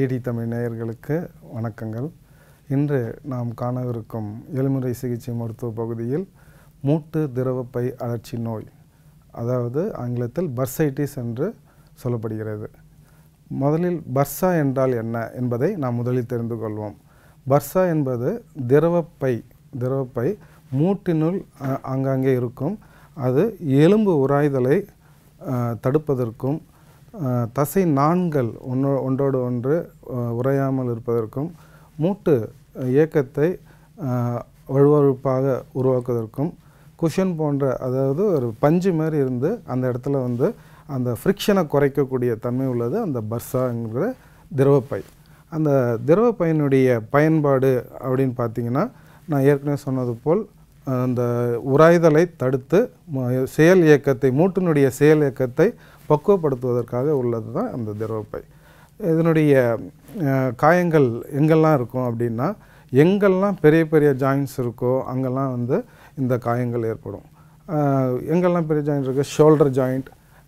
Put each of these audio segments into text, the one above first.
DD Tamil நேயர்களுக்கு வணக்கங்கள் இன்று நாம் காணவிருக்கும் எலுமுறை சிகிச்சை மருத்துவ பகுதியில் மூட்டு திரவப்பை அழற்சி நோய் அதாவது ஆங்கிலத்தில் பர்சைட்டிஸ் என்று சொல்லப்படுகிறது முதலில் பர்சா என்றால் என்ன என்பதை நாம் முதலில் தெரிந்து கொள்வோம் பர்சா என்பது திரவப்பை திரவப்பை மூட்டினுள் அ- ஆங்காங்கே இருக்கும் அது எலும்பு உராய்தலை அ, தடுப்பதற்கும் அ, தசை நாண்கள் ஒன்றோ ஒன்றோடு ஒன்று அ, உறையாமல் இருப்பதற்கும் மூட்டு இயக்கத்தை அ, வழுவழுப்பாக உருவாக்குவதற்கும் குஷன் போன்ற அதாவது ஒரு பஞ்சு மாதிரி இருந்து அந்த இடத்துல வந்து அந்த ஃப்ரிக்ஷனை குறைக்கக்கூடிய தன்மை உள்ளது அந்த பர்சாங்கிற திரவப்பை அந்த திரவப்பையினுடைய பயன்பாடு அப்படின்னு பார்த்தீங்கன்னா நான் ஏற்கனவே சொன்னது போல் அந்த உராய்தலை தடுத்து ம- செயல் இயக்கத்தை மூட்டினுடைய செயல் இயக்கத்தை பக்குவப்படுத்துவதற்காக உள்ளது தான் அந்த திரவப்பை இதனுடைய அஹ், காயங்கள் எங்கெல்லாம் இருக்கும் அப்படின்னா எங்கெல்லாம் பெரிய பெரிய ஜாயின்ஸ் இருக்கோ அங்கெல்லாம் வந்து இந்த காயங்கள் ஏற்படும் அஹ், எங்கெல்லாம் பெரிய ஜாயிண்ட் இருக்குது ஷோல்டர் ஜாயிண்ட்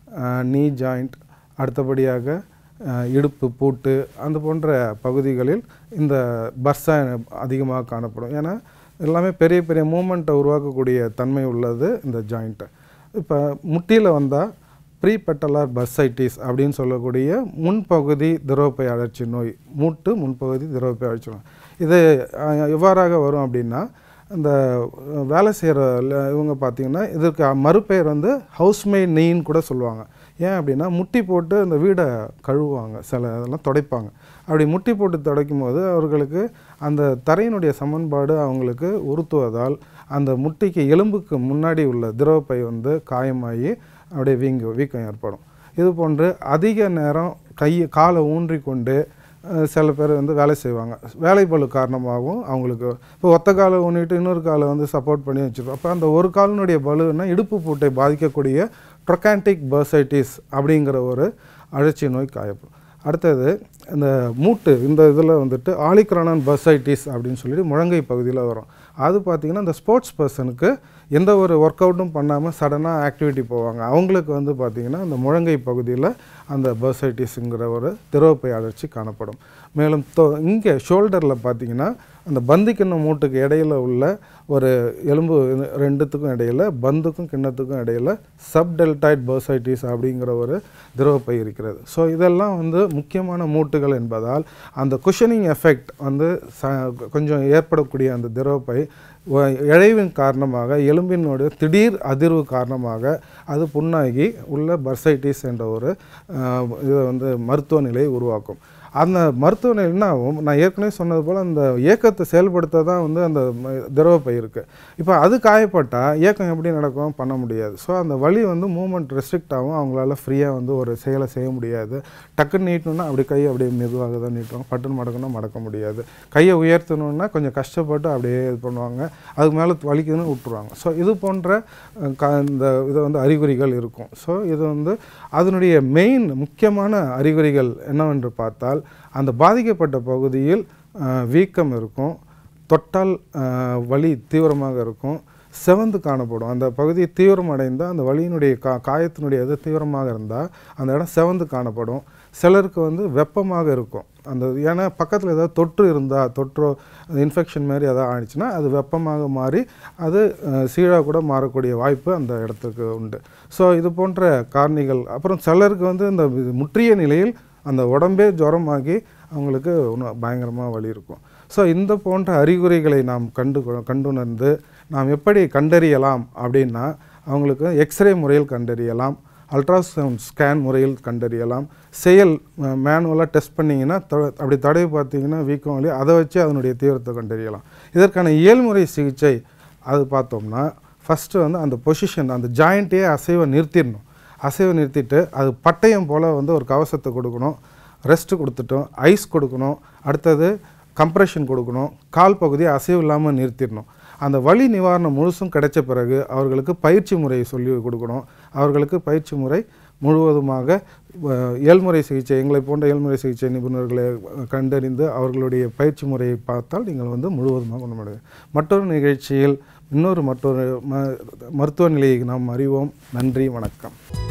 நீ ஜாயிண்ட் அடுத்தபடியாக அஹ், இடுப்பு பூட்டு அந்த போன்ற பகுதிகளில் இந்த பர்சா அதிகமாக காணப்படும் ஏன்னா எல்லாமே பெரிய பெரிய மூமெண்ட்டை உருவாக்கக்கூடிய தன்மை உள்ளது இந்த ஜாயிண்ட்டு இப்போ முட்டியில் வந்தால் ப்ரீ பெட்டலார் பர்சைட்டிஸ் அப்படின்னு சொல்லக்கூடிய முன்பகுதி திரவப்பை அழற்சி நோய் மூட்டு முன்பகுதி திரவப்பை அழற்சி நோய் இது அஹ், எவ்வாறாக வரும் அப்படின்னா இந்த அஹ், வேலை செய்கிற இவங்க பார்த்தீங்கன்னா இதற்கு மறுபெயர் வந்து ஹவுஸ்மெய்ட் நெய்ன்னு கூட சொல்லுவாங்க ஏன் அப்படின்னா முட்டி போட்டு அந்த வீடை கழுவுவாங்க சில இதெல்லாம் துடைப்பாங்க அப்படி முட்டி போட்டு துடைக்கும் போது அவர்களுக்கு அந்த தரையினுடைய சமன்பாடு அவங்களுக்கு உறுத்துவதால் அந்த முட்டிக்கு எலும்புக்கு முன்னாடி உள்ள திரவப்பை வந்து காயமாகி அப்படியே வீங்க வீக்கம் ஏற்படும் இது போன்று அதிக நேரம் கை காலை ஊன்றி கொண்டு அஹ், சில பேர் வந்து வேலை செய்வாங்க வேலை பளு காரணமாகவும் அவங்களுக்கு இப்போ ஒத்த காலை ஊனிட்டு இன்னொரு காலை வந்து சப்போர்ட் பண்ணி வச்சுருப்போம் அப்போ அந்த ஒரு காலினுடைய பலுன்னா இடுப்பு பூட்டை பாதிக்கக்கூடிய ட்ரொக்கான்டிக் பர்சைட்டிஸ் அப்படிங்கிற ஒரு அழற்சி நோய் காயப்படும் அடுத்தது இந்த மூட்டு இந்த இதில் வந்துட்டு ஆலிக்ரானன் பர்சைட்டிஸ் அப்படின்னு சொல்லிட்டு முழங்கை பகுதியில் வரும் அது பார்த்திங்கன்னா இந்த ஸ்போர்ட்ஸ் பர்சனுக்கு எந்த ஒரு ஒர்க் அவுட்டும் பண்ணாமல் சடனாக ஆக்டிவிட்டி போவாங்க அவங்களுக்கு வந்து பார்த்திங்கன்னா அந்த முழங்கை பகுதியில் அந்த பர்சைட்டிஸுங்கிற ஒரு திரவப்பை அழற்சி காணப்படும் மேலும் தொ இங்கே ஷோல்டரில் பார்த்தீங்கன்னா அந்த பந்து கிண்ணம் மூட்டுக்கு இடையில உள்ள ஒரு எலும்பு இது ரெண்டுத்துக்கும் இடையில பந்துக்கும் கிண்ணத்துக்கும் இடையில சப்டெல்டாய்ட் பர்சைட்டிஸ் அப்படிங்கிற ஒரு திரவப்பை இருக்கிறது ஸோ இதெல்லாம் வந்து முக்கியமான மூட்டுகள் என்பதால் அந்த குஷனிங் எஃபெக்ட் வந்து ச கொஞ்சம் ஏற்படக்கூடிய அந்த திரவப்பை வ- இழைவின் காரணமாக எலும்பினோட திடீர் அதிர்வு காரணமாக அது புண்ணாகி உள்ள பர்சைட்டிஸ் என்ற ஒரு அஹ், இதை வந்து மருத்துவ நிலையை உருவாக்கும் அந்த மருத்துவ நிலை என்ன ஆகும் நான் ஏற்கனவே சொன்னது போல் அந்த இயக்கத்தை செயல்படுத்த தான் வந்து அந்த ம- திரவப்பை இருக்குது இப்போ அது காயப்பட்டால் இயக்கம் எப்படி நடக்கும் பண்ண முடியாது ஸோ அந்த வலி வந்து மூமெண்ட் ரெஸ்ட்ரிக்ட் ஆகும் அவங்களால ஃப்ரீயாக வந்து ஒரு செயலை செய்ய முடியாது டக்குன்னு நீட்டணும்னா அப்படி கையை அப்படியே மெதுவாக தான் நீட்டுவாங்க பட்டுன்னு மடக்கணும் மடக்க முடியாது கையை உயர்த்தணும்னா கொஞ்சம் கஷ்டப்பட்டு அப்படியே இது பண்ணுவாங்க அதுக்கு மேலே வலிக்குதுன்னு விட்டுருவாங்க ஸோ இது போன்ற அஹ், க இந்த இது வந்து அறிகுறிகள் இருக்கும் ஸோ இது வந்து அதனுடைய மெயின் முக்கியமான அறிகுறிகள் என்னவென்று பார்த்தால் அந்த பாதிக்கப்பட்ட பகுதியில் அஹ், வீக்கம் இருக்கும் தொட்டால் அஹ், வலி தீவிரமாக இருக்கும் செவந்து காணப்படும் அந்த பகுதி தீவிரமடைந்தால் அந்த வலியினுடைய கா காயத்தினுடைய இது தீவிரமாக இருந்தால் அந்த இடம் செவந்து காணப்படும் சிலருக்கு வந்து வெப்பமாக இருக்கும் அந்த ஏன்னா பக்கத்தில் ஏதாவது தொற்று இருந்தால் தொற்றோ இன்ஃபெக்ஷன் மாதிரி ஏதாவது ஆயிடுச்சுன்னா அது வெப்பமாக மாறி அது சீழாக கூட மாறக்கூடிய வாய்ப்பு அந்த இடத்துக்கு உண்டு ஸோ இது போன்ற காரணிகள் அப்புறம் சிலருக்கு வந்து இந்த இது முற்றிய நிலையில் அந்த உடம்பே ஜுரமாகி அவங்களுக்கு இன்னும் பயங்கரமாக வலி இருக்கும் ஸோ இந்த போன்ற அறிகுறிகளை நாம் கண்டு கண்டுணர்ந்து நாம் எப்படி கண்டறியலாம் அப்படின்னா அவங்களுக்கு எக்ஸ்ரே முறையில் கண்டறியலாம் அல்ட்ராசவுண்ட் ஸ்கேன் முறையில் கண்டறியலாம் செயல் மேனுவலாக டெஸ்ட் பண்ணிங்கன்னா தொ- அப்படி தடவை பார்த்தீங்கன்னா வீக்கம் வலி அதை வச்சு அதனுடைய தீவிரத்தை கண்டறியலாம் இதற்கான இயல்முறை சிகிச்சை அது பார்த்தோம்னா ஃபஸ்ட்டு வந்து அந்த பொசிஷன் அந்த ஜாயிண்ட்டையே அசைவை நிறுத்திடணும் அசைவை நிறுத்திட்டு அது பட்டயம் போல் வந்து ஒரு கவசத்தை கொடுக்கணும் ரெஸ்ட் கொடுத்துட்டோம் ஐஸ் கொடுக்கணும் அடுத்தது கம்ப்ரெஷன் கொடுக்கணும் கால் பகுதியை அசைவு இல்லாமல் நிறுத்திடணும் அந்த வலி நிவாரணம் முழுசும் கிடைச்ச பிறகு அவர்களுக்கு பயிற்சி முறையை சொல்லி கொடுக்கணும் அவர்களுக்கு பயிற்சி முறை முழுவதுமாக அஹ், இயல்முறை சிகிச்சை எங்களை போன்ற இயல்முறை சிகிச்சை நிபுணர்களை அஹ், கண்டறிந்து அவர்களுடைய பயிற்சி முறையை பார்த்தால் நீங்கள் வந்து முழுவதுமாக குணமடையும் மற்றொரு நிகழ்ச்சியில் இன்னொரு மற்றொரு ம மருத்துவ நிலையை நாம் அறிவோம் நன்றி வணக்கம்